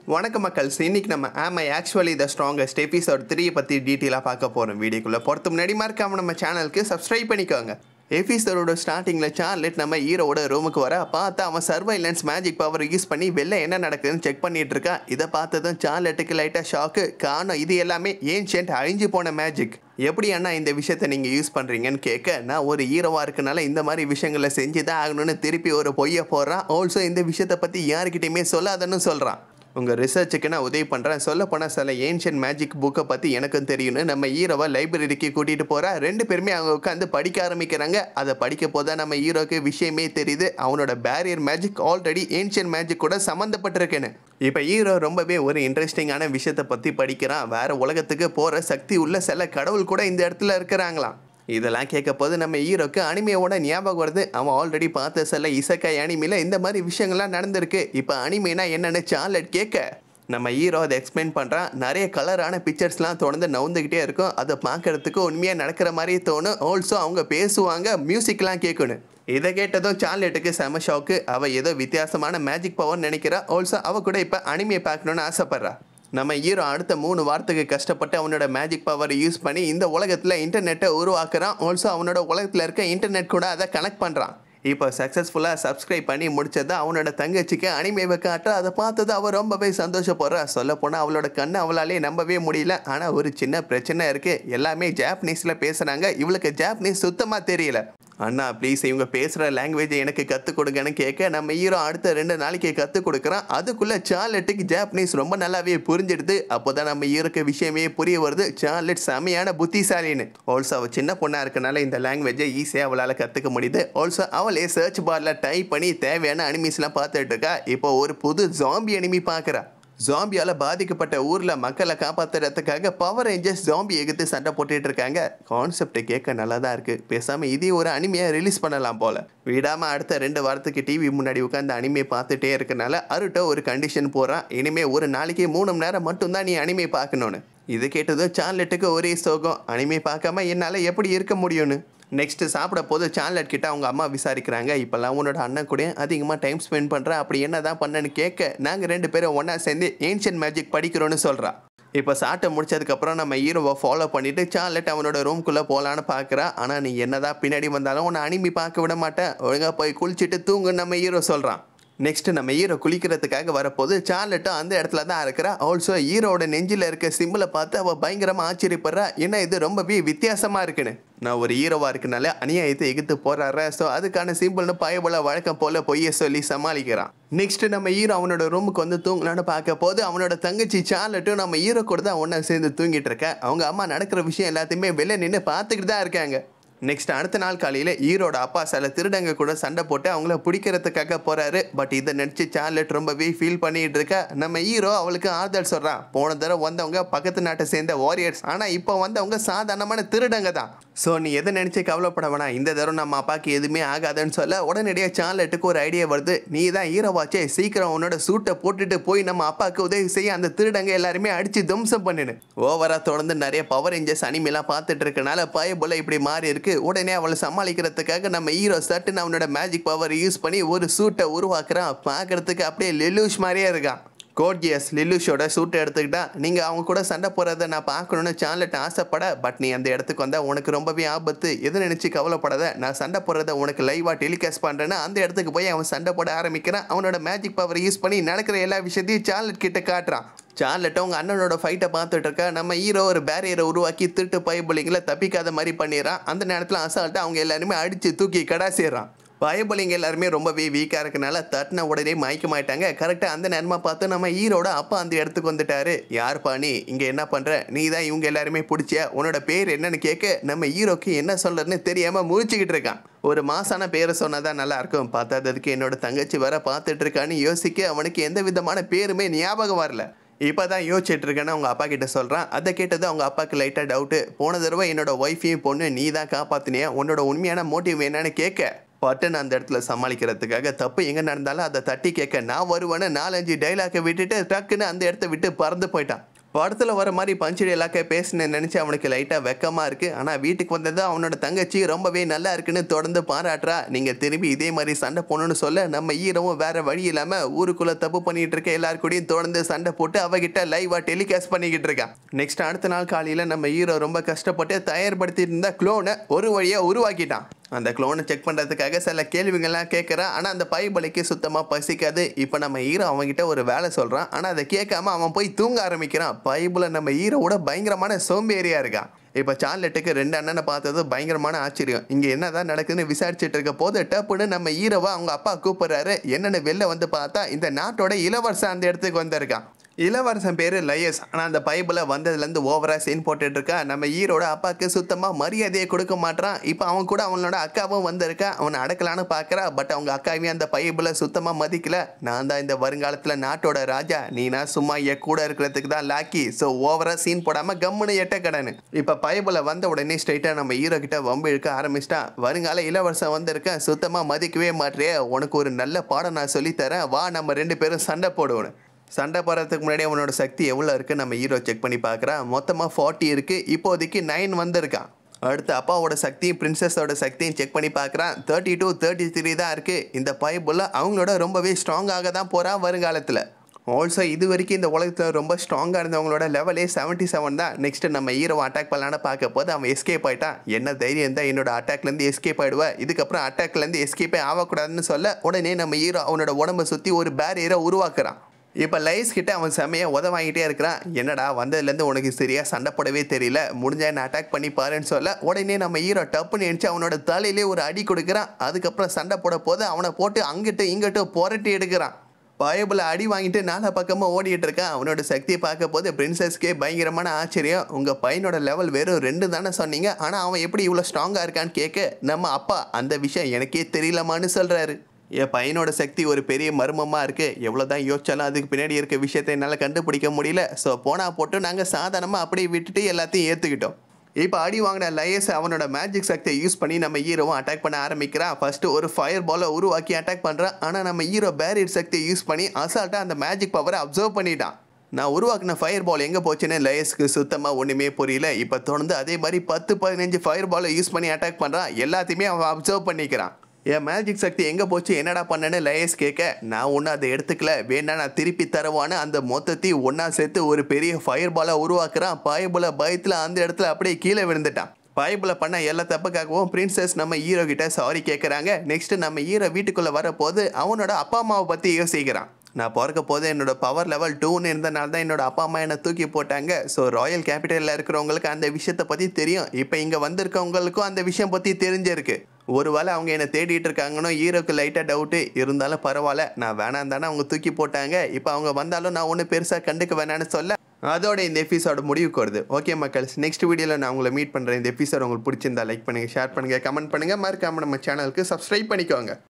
வணக்கம் மக்கள்ஸ் இன்னைக்கு நம்ம am I actually the strongest episode three பற்றி டீட்டெயிலாக பார்க்க போகிறோம் வீடியோக்குள்ளே பொறுத்த முன்னாடி மறக்காம நம்ம சேனலுக்கு சப்ஸ்கிரைப் பண்ணிக்கோங்க எபிசோடோட ஸ்டார்டிங்கில் சார்லெட் நம்ம ஹீரோவோட ரூமுக்கு வர பார்த்தா அவன் சர்வைலன்ஸ் மேஜிக் பவர் யூஸ் பண்ணி வெளில என்ன நடக்குதுன்னு செக் பண்ணிட்டு இருக்கான் இதை பார்த்ததும் சார்லெட்டுக்கு லைட்டாக ஷாக்கு காணும் இது எல்லாமே ஏன்ஷியன்ட் அழிஞ்சு போன மேஜிக் எப்படி அண்ணா இந்த விஷயத்த நீங்கள் யூஸ் பண்ணுறீங்கன்னு கேட்க நான் ஒரு ஹீரோவாக இருக்கனால இந்த மாதிரி விஷயங்களை செஞ்சு தான் ஆகணும்னு திருப்பி ஒரு பொய்யை போடுறான் ஆல்சோ இந்த விஷயத்தை பற்றி யாருக்கிட்டையுமே சொல்லாதன்னு சொல்கிறான் உங்கள் ரிசர்ச்சுக்கு நான் உதவி பண்ணுறேன் சொல்ல போனால் சில ஏன்ஷியன் மேஜிக் புக்கை பற்றி எனக்கும் தெரியும்னு நம்ம ஹீரோவை லைப்ரரிக்கு கூட்டிகிட்டு போகிறா ரெண்டு பேருமே அவங்க உட்காந்து படிக்க ஆரம்பிக்கிறாங்க அதை படிக்க போதா நம்ம ஹீரோக்கு விஷயமே தெரியுது அவனோட barrier magic already ancient magic கூட சம்மந்தப்பட்டிருக்குன்னு இப்போ ஹீரோ ரொம்பவே ஒரு இன்ட்ரெஸ்டிங்கான விஷயத்தை பற்றி படிக்கிறான் வேற உலகத்துக்கு போகிற சக்தி உள்ள சில கடவுள் கூட இந்த இடத்துல இருக்கிறாங்களாம் இதெல்லாம் கேட்க போது நம்ம ஹீரோக்கு அனிமையோட ஞாபகம் வருது அவன் ஆல்ரெடி பார்த்த சில இசக்காய் அனிமையில் இந்த மாதிரி விஷயங்கள்லாம் நடந்திருக்கு இப்போ அனிமைனா என்னன்னு சார்லட் கேட்க நம்ம ஹீரோ அதை எக்ஸ்பிளைன் பண்ணுறான் நிறைய கலரான பிக்சர்ஸ்லாம் தொடர்ந்து நவுந்துக்கிட்டே இருக்கும் அதை பார்க்கறதுக்கு உண்மையாக நடக்கிற மாதிரியே தோணும் ஆல்சோ அவங்க பேசுவாங்க மியூசிக்லாம் கேட்கணும் இதை கேட்டதும் சார்லெட்டுக்கு செம ஷாக்கு அவள் ஏதோ வித்தியாசமான மேஜிக் பவர் நினைக்கிறா ஆல்சோ அவள் கூட இப்போ அனிமையை பார்க்கணுன்னு ஆசைப்பட்றா நம்ம ஹீரோ அடுத்த மூணு வாரத்துக்கு கஷ்டப்பட்டு அவனோட மேஜிக் பவரை யூஸ் பண்ணி இந்த உலகத்தில் இன்டர்நெட்டை உருவாக்குறான் ஆல்சோ அவனோட உலகத்தில் இருக்க இன்டர்நெட் கூட அதை கனெக்ட் பண்ணுறான் இப்போ சக்ஸஸ்ஃபுல்லாக சப்ஸ்கிரைப் பண்ணி முடிச்சது அவனோட தங்கச்சிக்கு அனிமேவை காட்ட அதை பார்த்தது அவள் ரொம்பவே சந்தோஷப்படுறா சொல்ல போனால் அவளோட கண்ணை அவளாலே நம்பவே முடியல ஆனால் ஒரு சின்ன பிரச்சனை இருக்குது எல்லாமே ஜாப்பனீஸில் பேசுகிறாங்க இவளுக்கு ஜாப்பனீஸ் சுத்தமாக தெரியல அண்ணா ப்ளீஸ் இவங்க பேசுகிற லாங்குவேஜை எனக்கு கற்றுக் கொடுங்கன்னு கேட்க நம்ம ஹீரோ அடுத்த ரெண்டு நாளைக்கு கற்றுக் கொடுக்குறான் அதுக்குள்ளே சார்லெட்டுக்கு ஜாப்பனீஸ் ரொம்ப நல்லாவே புரிஞ்சிடுது அப்போ தான் நம்ம ஹீரோக்கு விஷயமே புரிய வருது சார்லெட் செமையான புத்திசாலின்னு ஆல்சோ அவள் சின்ன பொண்ணாக இருக்கனால இந்த லாங்குவேஜை ஈஸியாக அவளால் கற்றுக்க முடியுது ஆல்சோ அவளே சர்ச் பாரில் டைப் பண்ணி தேவையான அனிமீஸ்லாம் பார்த்துட்டு இருக்கா இப்போ ஒரு புது ஜாம்பி அனிமி பார்க்குறா ஜாம்பியால் பாதிக்கப்பட்ட ஊரில் மக்களை காப்பாற்றுறதுக்காக பவர் ரேஞ்சர்ஸ் ஜாம்பி எகுத்து சண்டை போட்டுட்டு இருக்காங்க கான்செப்ட் கேட்க நல்லா தான் இருக்குது பேசாமல் இதே ஒரு அனிமையை ரிலீஸ் பண்ணலாம் போல் விடாமல் அடுத்த ரெண்டு வாரத்துக்கு டிவி முன்னாடி உட்காந்து அனிமே பார்த்துட்டே இருக்கனால அருட்ட ஒரு கண்டிஷன் போகிறான் இனிமே ஒரு நாளைக்கு மூணு மணி நேரம் மட்டும்தான் நீ அனிமே பார்க்கணுன்னு இது கேட்டதும் சார்லெட்டுக்கு ஒரே சோகம் அனிமே பார்க்காம என்னால் எப்படி இருக்க முடியும்னு நெக்ஸ்ட் சாப்பிட போது சார்லட் கிட்ட அவங்க அம்மா விசாரிக்கிறாங்க இப்போல்லாம் உன்னோட அண்ணன் கூட அதிகமாக டைம் ஸ்பெண்ட் பண்ணுறேன் அப்படி என்ன தான் பண்ணேன்னு கேட்க நாங்கள் ரெண்டு பேரும் ஒன்றா சேர்ந்து ஏன்ஷியன் மேஜிக் படிக்கிறோன்னு சொல்கிறா இப்போ சாட்டை முடிச்சதுக்கப்புறம் நம்ம ஹீரோவை ஃபாலோ பண்ணிட்டு சார்லட் அவனோட ரூம்குள்ளே போகலான்னு பார்க்குறா ஆனால் நீ என்னதான் பின்னாடி வந்தாலும் உன்னை அனிமி பார்க்க விட மாட்டேன் ஒழுங்காக போய் குளிச்சுட்டு தூங்குன்னு நம்ம ஹீரோ சொல்கிறான் நெக்ஸ்ட் நம்ம ஹீரோ குளிக்கிறதுக்காக வரப்போது சார்லட்டும் அந்த இடத்துல தான் இருக்கிறா ஆல்சோ ஹீரோட நெஞ்சில் இருக்க சிம்பிளை பார்த்து அவள் பயங்கரமாக ஆச்சரியப்படுறா ஏன்னா இது ரொம்பவே வித்தியாசமாக இருக்குன்னு நான் ஒரு ஹீரோவாக இருக்கனால அநியாயத்தை எகுத்து போறாரு ஸோ அதுக்கான சிம்பிள்னு பயபோல வழக்கம் போல பொய்ய சொல்லி சமாளிக்கிறான் நெக்ஸ்ட் நம்ம ஹீரோ அவனோட ரூமுக்கு வந்து தூங்கலான்னு பார்க்க போது அவனோட தங்கச்சி சார்லட்டும் நம்ம ஹீரோ கூட தான் ஒன்றா சேர்ந்து தூங்கிட்டு இருக்க அவங்க அம்மா நடக்கிற விஷயம் எல்லாத்தையுமே வெளில நின்று பார்த்துக்கிட்டு தான் இருக்காங்க நெக்ஸ்ட் அடுத்த நாள் காலையில் ஈரோட அப்பா சில திருடங்க கூட சண்டை போட்டு அவங்கள பிடிக்கிறதுக்காக போறாரு பட் இதை நினச்சி சார்லெட் ரொம்பவே ஃபீல் பண்ணிட்டு இருக்க நம்ம ஹீரோ அவளுக்கு ஆறுதல் சொல்கிறான் போன தடவை வந்தவங்க பக்கத்து நாட்டை சேர்ந்த வாரியர்ஸ் ஆனால் இப்போ வந்தவங்க சாதாரணமான திருடங்க தான் ஸோ நீ எதை நினச்சி கவலைப்பட வேணாம் இந்த தடவை நம்ம அப்பாவுக்கு எதுவுமே ஆகாதுன்னு சொல்ல உடனடியாக சார்லெட்டுக்கு ஒரு ஐடியா வருது நீ தான் ஹீரோவாச்சே சீக்கிரம் உன்னோட சூட்டை போட்டுட்டு போய் நம்ம அப்பாவுக்கு உதவி செய்ய அந்த திருடங்க எல்லாருமே அடித்து தும்சம் பண்ணிடு ஓவரா தொடர்ந்து நிறைய பவர் ரேஞ்சர்ஸ் அனிமெல்லாம் பார்த்துட்டு இருக்கனால பயபோல இப்படி மாறி இருக்கு உடனே அவளை சமாளிக்கிறதுக்காக நம்ம ஹீரோ சட்டுன்னு அவனோட மேஜிக் பவர் யூஸ் பண்ணி ஒரு சூட்டை உருவாக்குறான் பார்க்கறதுக்கு அப்படியே லெலூஷ் மாதிரியே இருக்கான் கோட்கியஸ் லில்லுஷோட சூட்டை எடுத்துக்கிட்டா நீங்கள் அவங்க கூட சண்டை போகிறத நான் பார்க்கணுன்னு சார்லெட் ஆசைப்பட பட் நீ அந்த இடத்துக்கு வந்தால் உனக்கு ரொம்பவே ஆபத்து எது நினச்சி கவலைப்படாத நான் சண்டை போடுறத உனக்கு லைவாக டெலிகாஸ்ட் பண்ணுறேன்னு அந்த இடத்துக்கு போய் அவன் சண்டை போட ஆரம்பிக்கிறான் அவனோட மேஜிக் பவர் யூஸ் பண்ணி நடக்கிற எல்லா விஷயத்தையும் சார்லெட் கிட்ட காட்டுறான் சார்லெட் அவங்க அண்ணனோட ஃபைட்டை பார்த்துட்டு இருக்க நம்ம ஹீரோ ஒரு பேரியரை உருவாக்கி திருட்டு பயபுலிங்களை தப்பிக்காத மாதிரி பண்ணிடுறான் அந்த நேரத்தில் அசால்ட்டு அவங்க எல்லாருமே அடித்து தூக்கி கடாசிடுறான் பயபலிங்க எல்லாருமே ரொம்பவே வீக்காக இருக்கனால தட்டின உடனே மயக்க மாட்டாங்க கரெக்டாக அந்த நேரமாக பார்த்து நம்ம ஹீரோட அப்பா அந்த இடத்துக்கு வந்துட்டாரு யார்ப்பா நீ இங்கே என்ன பண்ணுற நீ தான் இவங்க எல்லாருமே பிடிச்சியா உன்னோட பேர் என்னன்னு கேட்க நம்ம ஹீரோக்கு என்ன சொல்றதுன்னு தெரியாமல் முழிச்சுக்கிட்டு இருக்கான் ஒரு மாசான பேரை சொன்னதான் நல்லா இருக்கும் பார்த்ததுக்கு என்னோட தங்கச்சி வர பார்த்துட்டு இருக்கான்னு யோசிக்க அவனுக்கு எந்த விதமான பேருமே ஞாபகம் வரல இப்போ தான் யோசிச்சுட்டு இருக்கேன்னு அவங்க அப்பா கிட்ட சொல்கிறான் அதை கேட்டது அவங்க அப்பாவுக்கு லைட்டாக டவுட்டு போன தடவை என்னோட ஒய்ஃபையும் பொண்ணு நீ தான் காப்பாற்றினியா உன்னோட உண்மையான மோட்டிவ் என்னன்னு கேட்க பட்டன் அந்த இடத்துல சமாளிக்கிறதுக்காக தப்பு எங்கே நடந்தாலும் அதை தட்டி கேட்க நான் வருவேன்னு நாலஞ்சு டைலாக்கை விட்டுட்டு டக்குன்னு அந்த இடத்த விட்டு பறந்து போயிட்டான் படத்தில் வர மாதிரி பஞ்சு இலாக்க பேசினேன் நினச்சி அவனுக்கு லைட்டாக வெக்கமாக இருக்குது ஆனால் வீட்டுக்கு வந்தது அவனோட தங்கச்சி ரொம்பவே நல்லா இருக்குன்னு தொடர்ந்து பாராட்டுறா நீங்கள் திரும்பி இதே மாதிரி சண்டை போடணும்னு சொல்ல நம்ம ஈரவும் வேற வழி இல்லாமல் ஊருக்குள்ளே தப்பு பண்ணிட்டு இருக்க எல்லாரு கூடயும் தொடர்ந்து சண்டை போட்டு அவகிட்ட லைவாக டெலிகாஸ்ட் பண்ணிக்கிட்டு இருக்கான் நெக்ஸ்ட் அடுத்த நாள் காலையில் நம்ம ஹீரோ ரொம்ப கஷ்டப்பட்டு தயார்படுத்திட்டு இருந்த க்ளோனை ஒரு வழியாக உருவாக்கிட்டான் அந்த க்ளோனை செக் பண்ணுறதுக்காக சில கேள்விகள்லாம் கேட்குறான் ஆனால் அந்த பைபலிக்கு சுத்தமாக பசிக்காது இப்போ நம்ம ஹீரோ அவன்கிட்ட ஒரு வேலை சொல்கிறான் ஆனால் அதை கேட்காம அவன் போய் தூங்க ஆரம்பிக்கிறான் பைபிளில் நம்ம ஹீரோவோட பயங்கரமான சோம்பேறியாக இருக்கான் இப்போ சார்லெட்டுக்கு ரெண்டு அண்ணனை பார்த்தது பயங்கரமான ஆச்சரியம் இங்கே என்னதான் நடக்குதுன்னு விசாரிச்சுட்டு இருக்க போது டப்புன்னு நம்ம ஹீரோவை அவங்க அப்பா கூப்பிடுறாரு என்னன்னு வெளில வந்து பார்த்தா இந்த நாட்டோட இளவரசன் அந்த இடத்துக்கு வந்திருக்கான் இளவரசன் பேர் லயஸ் ஆனால் அந்த பைபிளை வந்ததுலேருந்து ஓவராக சீன் போட்டுட்டு இருக்கா நம்ம ஈரோட அப்பாவுக்கு சுத்தமாக மரியாதையை கொடுக்க மாட்டான் இப்போ அவன் கூட அவனோட அக்காவும் வந்திருக்கா அவனை அடக்கலான்னு பார்க்குறா பட் அவங்க அக்காவையும் அந்த பைபிளை சுத்தமாக மதிக்கல நான் தான் இந்த வருங்காலத்தில் நாட்டோட ராஜா நீனா சும்மா என் கூட இருக்கிறதுக்கு தான் லாக்கி ஸோ ஓவராக சீன் போடாமல் கம்முன்னு எட்ட கடனு இப்போ பைபிளை வந்த உடனே ஸ்ட்ரைட்டாக நம்ம ஹீரோ கிட்ட வம்பு இழுக்க ஆரம்பிச்சிட்டான் வருங்கால இளவரசன் வந்திருக்கேன் சுத்தமாக மதிக்கவே மாட்டேறியே உனக்கு ஒரு நல்ல பாடம் நான் சொல்லித்தரேன் வா நம்ம ரெண்டு பேரும் சண்டை போடுவோம் சண்டை போடுறதுக்கு முன்னாடி அவனோட சக்தி எவ்வளோ இருக்குது நம்ம ஹீரோ செக் பண்ணி பார்க்குறான் மொத்தமாக ஃபார்ட்டி இருக்குது இப்போதைக்கு நைன் வந்திருக்கான் அடுத்து அப்பாவோட சக்தியும் பிரின்சஸோட சக்தியும் செக் பண்ணி பார்க்குறான் தேர்ட்டி டூ தேர்ட்டி த்ரீ தான் இருக்குது இந்த பைபிளில் அவங்களோட ரொம்பவே ஸ்ட்ராங்காக தான் போகிறான் வருங்காலத்தில் ஆல்சோ இது வரைக்கும் இந்த உலகத்தில் ரொம்ப ஸ்ட்ராங்காக இருந்தவங்களோட லெவலே செவன்ட்டி செவன் தான் நெக்ஸ்ட் நம்ம ஹீரோவை அட்டாக் பண்ணலான்னு பார்க்க போது அவன் எஸ்கேப் ஆயிட்டான் என்ன தைரியம் இருந்தால் என்னோட அட்டாக்லேருந்து எஸ்கேப் ஆயிடுவேன் இதுக்கப்புறம் அட்டாக்லேருந்து எஸ்கேப்பே ஆகக்கூடாதுன்னு சொல்ல உடனே நம்ம ஹீரோ அவனோட உடம்பை சுற்றி ஒரு பேரியரை உருவாக்குறான் இப்போ லைஸ் கிட்ட அவன் செம்மையாக உத வாங்கிட்டே இருக்கிறான் என்னடா வந்ததுலேருந்து உனக்கு சரியாக சண்டை போடவே தெரியல முடிஞ்சா என்ன அட்டாக் பண்ணி பாருன்னு சொல்ல உடனே நம்ம ஹீரோ டப்புன்னு நினச்சி அவனோட தலையிலே ஒரு அடி கொடுக்குறான் அதுக்கப்புறம் சண்டை போட போது அவனை போட்டு அங்கிட்டு இங்கிட்டு புரட்டி எடுக்கிறான் பயபில் அடி வாங்கிட்டு நாலா பக்கமாக ஓடிட்டு இருக்கான் அவனோட சக்தியை பார்க்க போது பிரின்சஸ்க்கே பயங்கரமான ஆச்சரியம் உங்கள் பையனோட லெவல் வெறும் ரெண்டு தானே சொன்னீங்க ஆனால் அவன் எப்படி இவ்வளோ ஸ்ட்ராங்காக இருக்கான்னு கேட்க நம்ம அப்பா அந்த விஷயம் எனக்கே தெரியலமான்னு சொல்கிறாரு என் பையனோட சக்தி ஒரு பெரிய மர்மமாக இருக்குது எவ்வளோ தான் யோசிச்சாலும் அதுக்கு பின்னாடி இருக்க விஷயத்தை என்னால் கண்டுபிடிக்க முடியல ஸோ போனா போட்டு நாங்கள் சாதாரணமாக அப்படியே விட்டுட்டு எல்லாத்தையும் ஏற்றுக்கிட்டோம் இப்போ அடி வாங்கின லயஸ் அவனோட மேஜிக் சக்தியை யூஸ் பண்ணி நம்ம ஹீரோவும் அட்டாக் பண்ண ஆரம்பிக்கிறான் ஃபர்ஸ்ட் ஒரு ஃபயர் பாலை உருவாக்கி அட்டாக் பண்ணுறான் ஆனால் நம்ம ஹீரோ பேரியர் சக்தியை யூஸ் பண்ணி அசால்ட்டாக அந்த மேஜிக் பவரை அப்சர்வ் பண்ணிட்டான் நான் உருவாக்கின ஃபயர் பால் எங்கே போச்சுன்னு லயஸ்க்கு சுத்தமாக ஒன்றுமே புரியல இப்போ தொடர்ந்து அதே மாதிரி பத்து பதினஞ்சு ஃபயர் பாலை யூஸ் பண்ணி அட்டாக் பண்ணுறான் எல்லாத்தையுமே அவன் அப்சர்வ் பண்ணிக்கிறான் என் மேஜிக் சக்தி எங்கே போச்சு என்னடா பண்ணேன்னு லயஸ் கேட்க நான் ஒன்றும் அதை எடுத்துக்கல வேணா நான் திருப்பி தருவான்னு அந்த மொத்தத்தையும் ஒன்றா சேர்த்து ஒரு பெரிய ஃபயர் பாலை உருவாக்குறான் பாயபுல பயத்தில் அந்த இடத்துல அப்படியே கீழே விழுந்துட்டான் பாயபுல பண்ண எல்லா தப்புக்காகவும் பிரின்சஸ் நம்ம ஹீரோ கிட்ட சாரி கேட்குறாங்க நெக்ஸ்ட் நம்ம ஹீரோ வீட்டுக்குள்ளே வரப்போது அவனோட அப்பா அம்மாவை பற்றி யோசிக்கிறான் நான் பிறக்க போது என்னோட பவர் லெவல் டூன்னு இருந்தனால தான் என்னோட அப்பா அம்மா என்னை தூக்கி போட்டாங்க ஸோ ராயல் கேபிட்டலில் இருக்கிறவங்களுக்கு அந்த விஷயத்தை பற்றி தெரியும் இப்போ இங்கே வந்திருக்கவங்களுக்கும் அந்த விஷயம் பற்றி தெரிஞ்சிருக்கு ஒருவேளை அவங்க என்னை தேடிட்டு இருக்காங்கன்னு ஹீரோக்கு லைட்டாக டவுட்டு இருந்தாலும் பரவாயில்ல நான் வேணாம் தானே அவங்க தூக்கி போட்டாங்க இப்போ அவங்க வந்தாலும் நான் ஒன்றும் பெருசாக கண்டுக்க வேணான்னு சொல்ல அதோட இந்த எபிசோட முடிவுக்கு வருது ஓகே மக்கள்ஸ் நெக்ஸ்ட் வீடியோவில் நான் உங்களை மீட் பண்ணுறேன் இந்த எபிசோட் உங்களுக்கு பிடிச்சிருந்தா லைக் பண்ணுங்கள் ஷேர் பண்ணுங்கள் கமெண்ட் பண்ணுங்கள் மறக்காம நம்ம சேனலுக்கு சப்ஸ்கிரைப் பண்ணிக்கோங்க